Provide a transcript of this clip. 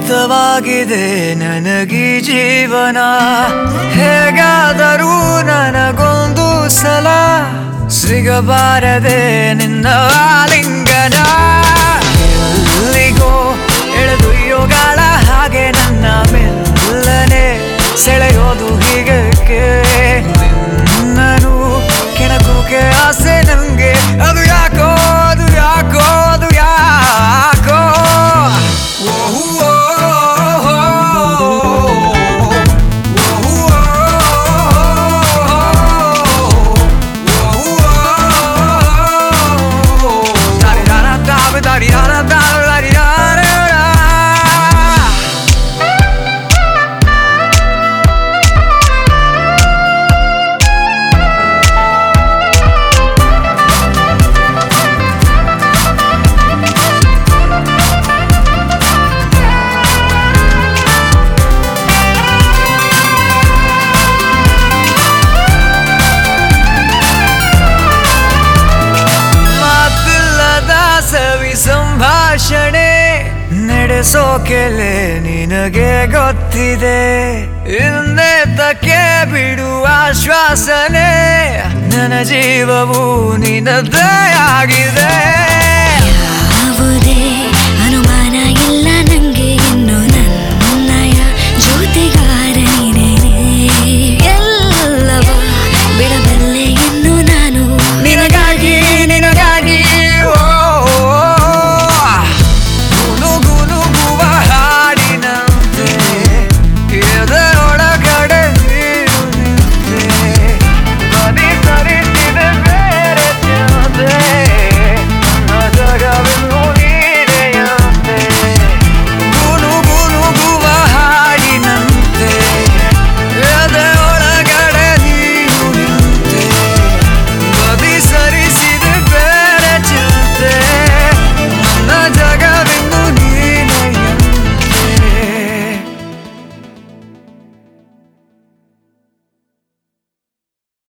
ಅರ್ಥವಾಗಿದೆ ನನಗೀ ಜೀವನ ಹೇಗಾದರೂ ನನಗೊಂದು ಸಲ ಸಿಗಬಾರದೆ ನಿನ್ನ ಆಲಿಂಗನ ಎಲ್ಲಿಗೋ ಎಳೆದೊಯ್ಯೋಗಾಳ ಹಾಗೆ ನನ್ನ ಮೆಲ್ಲನೆ ಸೆಳೆಯೋದು ಹೀಗಕ್ಕೆ ನಿನ್ನನು ಕೆಣಕೋಕೆ ಆಸೆ ನಂಗೆ ಅದು ಯಾಕೋ ಅದು ಯಾಕೋ ಅದು ಯಾಕೋ ಓಹೋ ಮಾತಿಲ್ಲದ ಸವಿ ಸಂಭಾಷಣೆ ನಡೆಸೋಕೆಲೆ ನಿನಗೆ ಗೊತ್ತಿದೆ ಇನ್ನೇತಕ್ಕೆ ಬಿಡುವ ಆಶ್ವಾಸನೆ ನನ್ನ ಜೀವವು ನಿನ್ನದೇ ಆಗಿದೆ